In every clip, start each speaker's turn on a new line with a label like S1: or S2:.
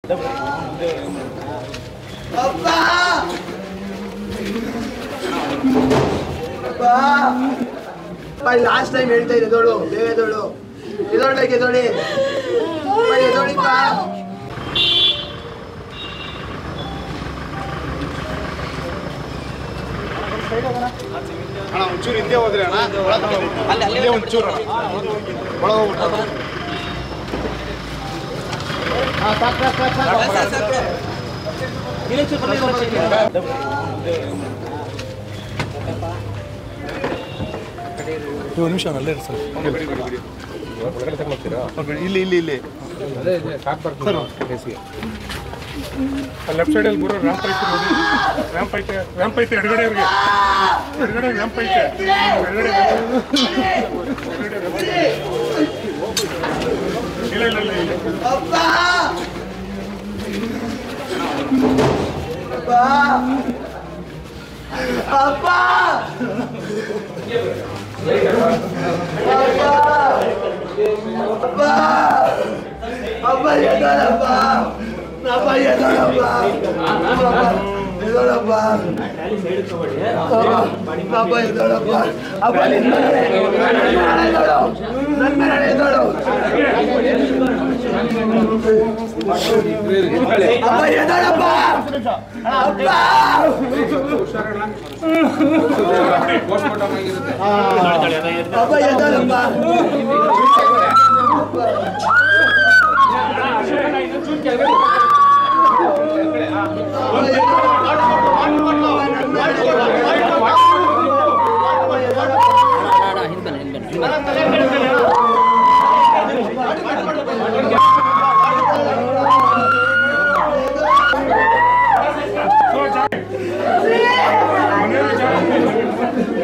S1: ಅಪ್ಪ ಅಪ್ಪ last time ಹೇಳ್ತಾ ಇದ್ದೆ ಎದೋಳು ಬೇಗ ಎದೋಳು ಎದೋಳ್ಬೇಕು ಎದೋಳಿ ಅಪ್ಪ ಎದೋಳಿಪ್ಪ
S2: ಅಣ್ಣ ಒಂಚೂರು ಹಿಂದೆ ಹೋದ್ರಿ ಅಣ್ಣ ಅಲ್ಲೇ ಒಂಚೂರು ಒಳಗೆ ಹೋಗ್ಬಿಟ್ಟು
S3: ಒಂದು ನಿಮಿಷ ಅಲ್ಲೇ ಇರಿ ಸರ್
S2: ಇಲ್ಲಿ ಇಲ್ಲಿ ಇಲ್ಲಿ
S4: ಲೆಫ್ಟ್ ಸೈಡಲ್ಲಿ ಬರೋ ರ್ಯಾಂಪ್ ಐತೆ ನೋಡಿ ರ್ಯಾಂಪ್ ಐತೆ ರ್ಯಾಂಪ್ ಐತೆ ಎಡಗಡೆ ಅವ್ರಿಗೆ ಎಡಗಡೆ ರ್ಯಾಂಪ್ ಐತೆ ಎಡಗಡೆ ಎಡಗಡೆ ramp ಐತೆ. ಇಲ್ಲ ಇಲ್ಲ ಇಲ್ಲ ಇಲ್ಲ
S1: ಅಪ್ಪ ಅಪ್ಪ ಅಪ್ಪ ಅಪ್ಪ ಅಪ್ಪ ಎದೋಳಪ್ಪ ಅಪ್ಪ ಎದೋಳಪ್ಪ ಎದೋಳಪ್ಪ ಅಪ್ಪ ಎದೋಳಪ್ಪ ಅಪ್ಪ ನಿನ್ನ ಎದೋಳು ನನ್ನ ಮೇಲೆ ಎದೋಳು ಅಪ್ಪ ಎದೋಳಪ್ಪ ಅಪ್ಪ ಅಪ್ಪ ಎದೋಳಪ್ಪ
S4: ಸೊ ಜಾಗ ಮನೆಯಲ್ಲಿ ಜಾಗ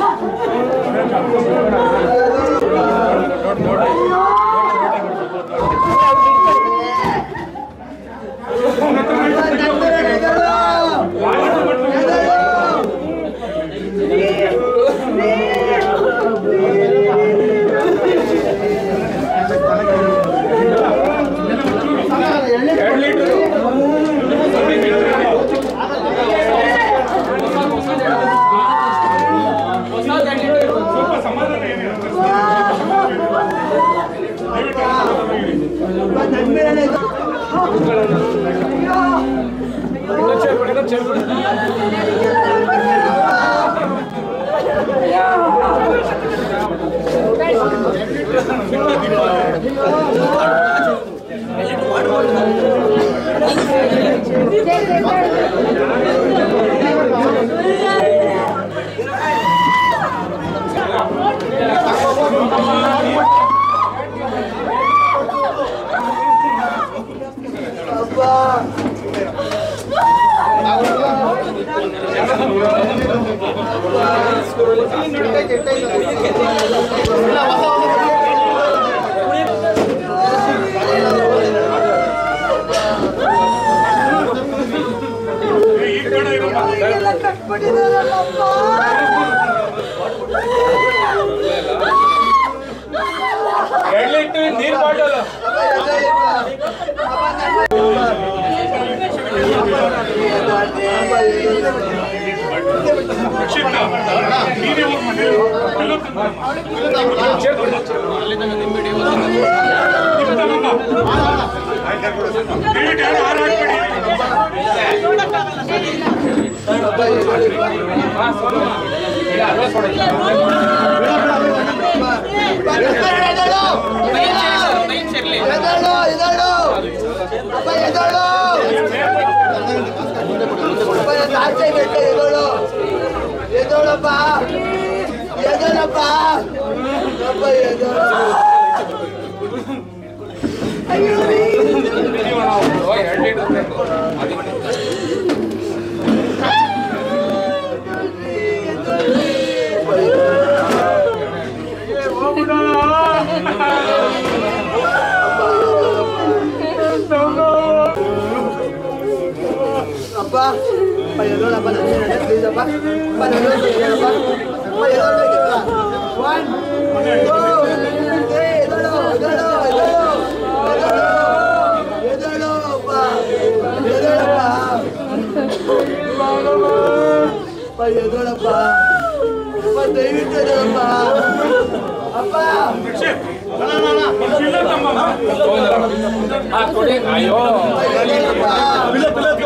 S4: ಸ್ವಲ್ಪ ಸಮಾಧಾನ ಏನಿಲ್ಲ ದಯವಿಟ್ಟು ಸಮಾಧಾನ ಇರಿ. ಏ, ಈ ಕಡೆ ಇರಮ್ಮ. ರಕ್ಷಿತ ನೀನೇ ಹೋಗ್ ಮನೇಲಿ ಎಲ್ಲೋ ತಂದ್ರಮ್ಮ. ಇರ್ತಾನಮ್ಮ. ದಯವಿಟ್ಟು ಯಾರು ಹಾರ ಹಾಕ್ಬೇಡಿ.
S1: ಎದಳು ಎದಳು ಅಪ್ಪ ಎದಳು ಅಪ್ಪ ನನ್ನ ಆಚೆ ಬಿಟ್ಟ ಎದಳು ಎದಳಪ್ಪ ಎದಳಪ್ಪ ಅಪ್ಪ ಎದಳು ಅಪ್ಪ ಅಪ್ಪ ಎದಳಪ್ಪ ನನ್ನ ಪ್ಲೀಸ್ ಅಪ್ಪ ಅಪ್ಪ ನನ್ನ ಹೇಳಪ್ಪ ಅಪ್ಪ ಎದಳ್ಬೇಕಿಲ್ಲ ಒನ್ ಟೂ ತ್ರೀ ಎದಳು ಎದಳು ಎದಳು ಎದಳು ಎದಳು ಅಪ್ಪ ಎದೋಳಪ್ಪ ಅಪ್ಪ ದಯವಿಟ್ಟು ಎದೋಳಪ್ಪ ಅಪ್ಪ
S4: ಇಲ್ಲ ತಮ್ಮ
S3: ಅಯ್ಯೋ
S1: ಎದೋಳಪ್ಪ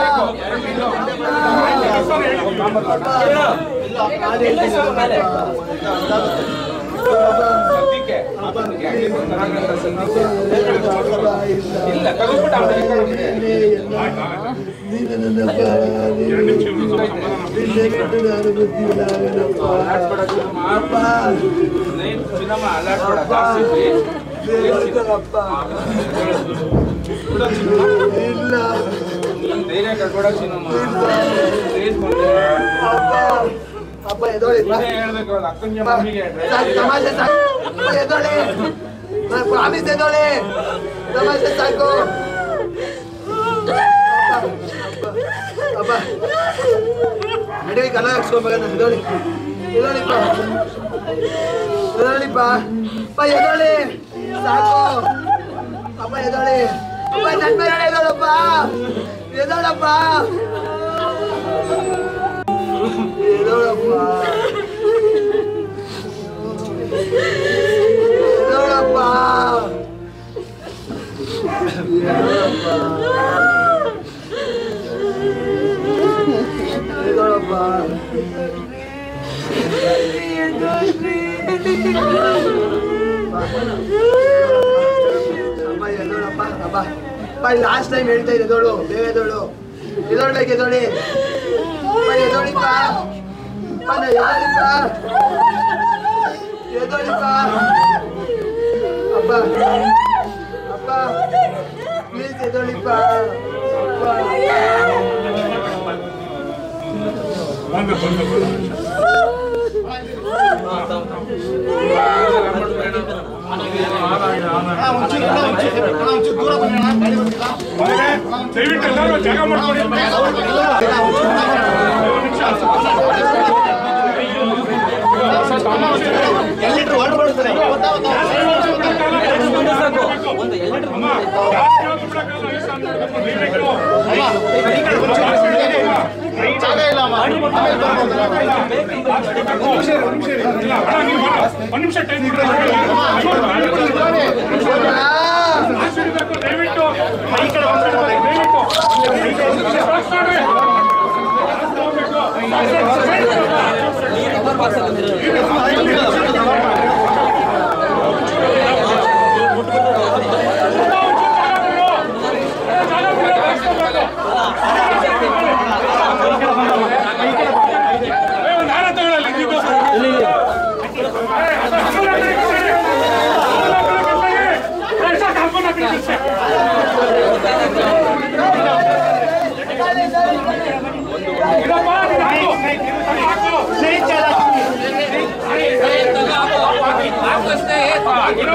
S3: ಸದ್ಯಕ್ಕೆ ಇಲ್ಲ ತಗೊಂಡ್ಬಿಟ್ಟು ಆಮೇಲೆ
S4: ಎರಡು ನಿಮಿಷ ಇವ್ರು ಸ್ವಲ್ಪ ಸಮಾಧಾನ
S3: ನೀನ್ ಚಿನ್ನಮ್ಮ ಅಲ್ಲಾಡ್ಬೇಡ ಜಾಸ್ತಿ
S1: ಇಲ್ಲ
S3: ನೀನ್ ಧೈರ್ಯ ಕಳ್ಕೊಡ ಚಿನ್ನಮ್ಮ ಪ್ಲೀಸ್ ಬಂದೆ
S1: ಅಪ್ಪ ಎದೋಳಿ
S3: ನೀನೇ ಹೇಳ್ಬೇಕು ಅವ್ರ ಅಕ್ಕನ್ಗೆ ಮಮ್ಮಿಗೆ
S1: ಸಾಕು ತಮಾಷೆ ಸಾಕು ಅಪ್ಪ ಎದೋಳಿ ಪ್ರಾಮಿಸ್ ಎದೋಳಿ ತಮಾಷೆ ಸಾಕು ಅಪ್ಪ ನಡುವೆ ಕಲ ಹಾಕ್ಸ್ಕೊಂಬಗ ಎದೋಳಿ ಎದೋಳಿಪ್ಪ ಎದೋಳಿಪ್ಪ ಅಪ್ಪ ಎದೋಳಿ ಸಾಕು ಅಪ್ಪ ಎದೋಳಿ ಅಪ್ಪ ನನ್ನ ಮೇಲೆ ಎದೋಳಪ್ಪ ಎದೋಳಪ್ಪ ಎದೋಳಪ್ಪ ಎದೋಳಪ್ಪ ಎದೋಳಪ್ಪ ಅಮ್ಮ ಎದೋಳಪ್ಪ ಅಪ್ಪ ಅಪ್ಪ ಲಾಸ್ಟ್ ಟೈಮ್ ಹೇಳ್ತಾ ಇದ್ದೆ ಎದೋಳು ಬೇಗ ಎದೋಳು ಎದೋಳ್ಬೇಕು ಎದೋಳಿ ಅಪ್ಪ ಎದೋಳಿಪ್ಪ ಅಪ್ಪ ನಾ ಎದೋಳಿಪ್ಪ ಎದೋಳಿಪ್ಪ ಅಪ್ಪ ಅಪ್ಪ ಪ್ಲೀಸ್ ಎದೋಳಿಪ್ಪ ಅಪ್ಪ
S4: ಬಂದು ಬಂದು ಬಂದು ಮಗನೇ, ದಯವಿಟ್ಟು ಎಲ್ಲರೂ ಜಾಗ ಮಾಡ್ಕೊಳ್ಳಿ
S2: ಎಲ್ಲಿಟ್ರು ಹೊರಟು ಬಿಡ್ತಾರೆ
S4: ಅಮ್ಮ ಜಾಸ್ತಿ ಹೊತ್ತು ಬಿಡಕ್ಕಾಗಲ್ಲ, ಈ ಸಂದರ್ಭದಲ್ಲಿ ದಯವಿಟ್ಟು.
S2: ಜಾಗ ಇಲ್ಲ ಅಮ್ಮ ಆಮೇಲೆ ಬರ್ಬೋದು.
S4: ಇಲ್ಲ, ಅಣ್ಣ, ನೀವು ಬಾ. ಒಂದ್ ನಿಮಿಷ ಟೈಮ್ ಕೊಡ್ರಿ. ಆಶೀರ್ವಾದ ದಯವಿಟ್ಟು ದಯವಿಟ್ಟು ಪಾಸ್ ಮಾಡ್ರಿ. ಏ, ಒಂದ್ ಹಾರ ತಗೊಳ್ಳಲ್ಲ, ನೀವು. ಏ, ಅದು ಹಸು ಹಾಕ್ರಿ, ಕಟ್ಟಿ. ಹಸು ಹಾಕ್ರಿ, ಕಟ್ಟಿ. ಏ, ಸಾಕು, ಹಾಕ್ಕೊಂಡು ಹಾಕ್ರಿ, ಕಟ್ಟಿ. ಇದಪ್ಪ, ಇದು ಹಾಕು. ಇದು ಹಾಕು. ಹಾಕಿರು.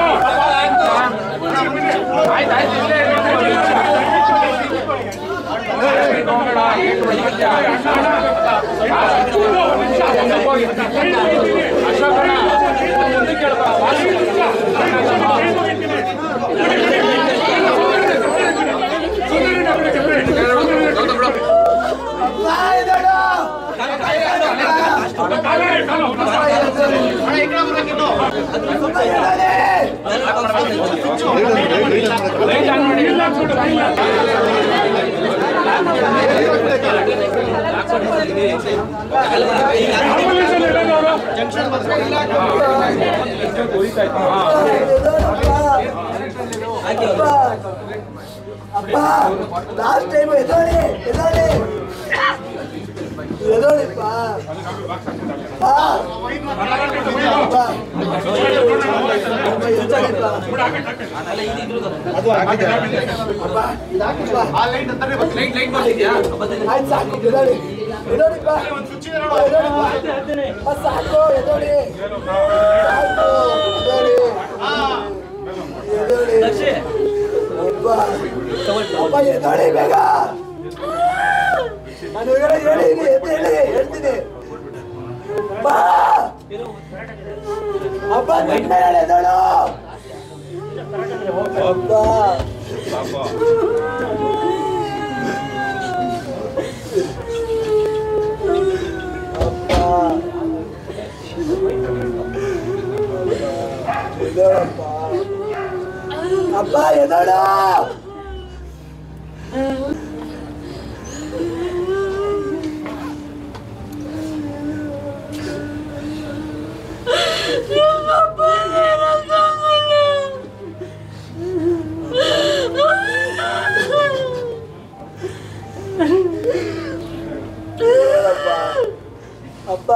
S1: ಅಪ್ಪ ಲಾಸ್ಟ್ ಟೈಮ್ ಎದೋಳಿ ಎದೋಳಿ ಎದೋಳಿಪ್ಪ ಅಪ್ಪ ಅಪ್ಪ ಅಪ್ಪ ಎದೋಳಿಪ್ಪ
S2: ಅದು ಆಗಿದೆ
S1: ಅಪ್ಪ ಇದಾಕಪ್ಪ
S2: ಆ ಲೈಟ್ ಅಂತಾನೆ ಬರ್ತೀನಿ
S1: ಆಯ್ತು ಸಾಕು ಎದೋಳಿ ಎದೋಳಿಪ್ಪ ಎದೋಳಿಪ್ಪ ಅಪ್ಪ ಸಾಕು ಎದೋಳಿ ಸಾಕು ಎದೋಳಿ ಎದೋಳಿ ಅಪ್ಪ ಅಪ್ಪ ಎದೋಳಿ ಬೇಗ ನಾನು ಹೇಳಿ ಹೇಳಿ ಎದ್ದು ಹೇಳಿ ಹೇಳ್ತೀನಿ ಬಾ ಅಪ್ಪ ನನ್ನ ಹೇಳಿ ಎದೋಳು ಅಪ್ಪ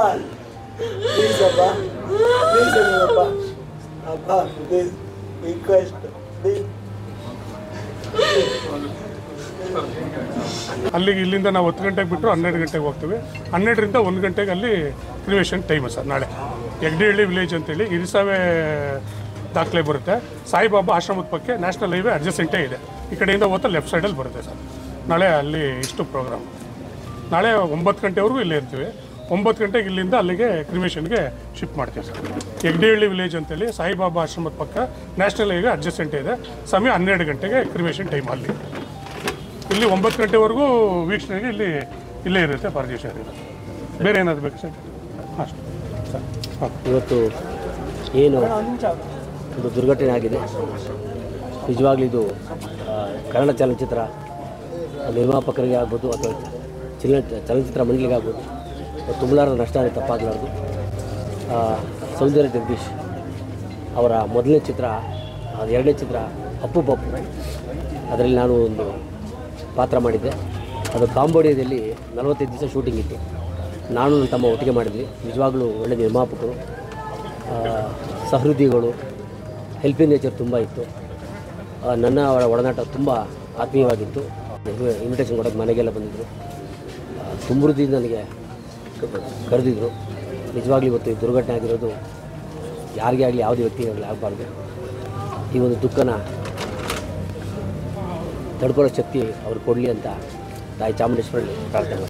S1: ಪ್ಲೀಸ್ ಅಪ್ಪ ಪ್ಲೀಸ್ ಅಪ್ಪ ಅಪ್ಪ ಪ್ಲೀಸ್ ರಿಕ್ವೆಸ್ಟ್ ಪ್ಲೀಸ್
S4: ಅಲ್ಲಿಗೆ ಇಲ್ಲಿಂದ ನಾವು ಹತ್ತು ಗಂಟೆಗೆ ಬಿಟ್ಟರು ಹನ್ನೆರಡು ಗಂಟೆಗೆ ಹೋಗ್ತೀವಿ ಹನ್ನೆರಡರಿಂದ ಒಂದು ಗಂಟೆಗೆ ಅಲ್ಲಿ ಕ್ರಿಮೇಷನ್ ಟೈಮು ಸರ್ ನಾಳೆ ಯಗ್ಡಿಹಳ್ಳಿ ವಿಲೇಜ್ ಅಂತೇಳಿ ಇರಿಸಾವೆ ದಾಖಲೆ ಬರುತ್ತೆ ಸಾಯಿಬಾಬಾ ಆಶ್ರಮದ ಪಕ್ಕ ನ್ಯಾಷನಲ್ ಹೈವೇ ಅಡ್ಜಸೆಂಟೇ ಇದೆ ಈ ಕಡೆಯಿಂದ ಹೋಗ್ತಾ ಲೆಫ್ಟ್ ಸೈಡಲ್ಲಿ ಬರುತ್ತೆ ಸರ್ ನಾಳೆ ಅಲ್ಲಿ ಇಷ್ಟು ಪ್ರೋಗ್ರಾಮ್ ನಾಳೆ ಒಂಬತ್ತು ಗಂಟೆವರೆಗೂ ಇಲ್ಲೇ ಇರ್ತೀವಿ ಒಂಬತ್ತು ಗಂಟೆಗೆ ಇಲ್ಲಿಂದ ಅಲ್ಲಿಗೆ ಕ್ರಿಮೇಷನ್ಗೆ ಶಿಫ್ಟ್ ಮಾಡ್ತೀವಿ ಸರ್ ಯಗ್ಡಿಹಳ್ಳಿ ವಿಲೇಜ್ ಅಂತೇಳಿ ಸಾಯಿಬಾಬಾ ಆಶ್ರಮದ ಪಕ್ಕ ನ್ಯಾಷನಲ್ ಹೈವೇ ಅಡ್ಜಸೆಂಟೇ ಇದೆ ಸಮಯ ಹನ್ನೆರಡು ಗಂಟೆಗೆ ಕ್ರಿಮೇಷನ್ ಟೈಮ್ ಅಲ್ಲಿ ಇಲ್ಲಿ ಒಂಬತ್ತು ಗಂಟೆವರೆಗೂ ವೀಕ್ಷಣೆಗೆ ಇಲ್ಲಿ ಇಲ್ಲೇ ಇರುತ್ತೆ ಪರದೇಶ ಬೇರೆ ಏನಾದ್ರು ಬೇಕು ಸರ್ ಅಷ್ಟು ಸರ್ ಓಕೆ
S5: ಇವತ್ತು ಏನು ಒಂದು ದುರ್ಘಟನೆ ಆಗಿದೆ ನಿಜವಾಗ್ಲೂ ಇದು ಆ, ಕನ್ನಡ ಚಲನಚಿತ್ರ ನಿರ್ಮಾಪಕರಿಗೆ ಆಗ್ಬೋದು ಅಥವಾ ಚಲನ ಚಲನಚಿತ್ರ ಮಂಡಳಿಗೆ ಆಗ್ಬೋದು ತುಂಬಲಾರದ ನಷ್ಟ ಅಂದರೆ ತಪ್ಪಾಗಲಾರ್ದು ಆ, ಸೌಂದರ್ಯ ಜಗದೀಶ್ ಅವರ ಮೊದಲನೇ ಚಿತ್ರ ಅದು ಎರಡನೇ ಚಿತ್ರ ಅಪ್ಪು ಪಪ್ಪು ಅದರಲ್ಲಿ ನಾನು ಒಂದು ಪಾತ್ರ ಮಾಡಿದ್ದೆ ಅದು ಕಾಂಬೋಡಿಯಾದಲ್ಲಿ ನಲವತ್ತೈದು ದಿವಸ ಶೂಟಿಂಗ್ ಇತ್ತು ನಾನು ನನ್ನ ತಮ್ಮ ಒಟ್ಟಿಗೆ ಮಾಡಿದ್ವಿ ನಿಜವಾಗ್ಲೂ ಒಳ್ಳೆ ನಿರ್ಮಾಪಕರು ಆ, ಸಹೃದಯಿಗಳು ಹೆಲ್ಪಿಂಗ್ ನೇಚರ್ ತುಂಬ ಇತ್ತು ಆ, ನನ್ನ ಅವರ ಒಡನಾಟ ತುಂಬ ಆತ್ಮೀಯವಾಗಿತ್ತು ಇನ್ವಿಟೇಷನ್ ಕೊಡೋಕೆ ಮನೆಗೆಲ್ಲ ಬಂದಿದ್ದರು ತುಂಬ ಹೃದಯದಿಂದ ನನಗೆ ಕರೆದಿದ್ರು ನಿಜವಾಗ್ಲೂ ಇವತ್ತು ಈ ದುರ್ಘಟನೆ ಆಗಿರೋದು ಯಾರಿಗೇ ಆಗಲಿ ಯಾವುದೇ ವ್ಯಕ್ತಿಗಾಗಲಿ ಆಗಬಾರ್ದು ಈ ಒಂದು ದುಃಖನ ತಡ್ಕೊಳ್ಳೋ ಶಕ್ತಿ ಅವ್ರು ಕೊಡಲಿ ಅಂತ ತಾಯಿ ಚಾಮುಂಡೇಶ್ವರಲ್ಲಿ ಪ್ರಾರ್ಥನೆ ಮಾಡ್ತೀನಿ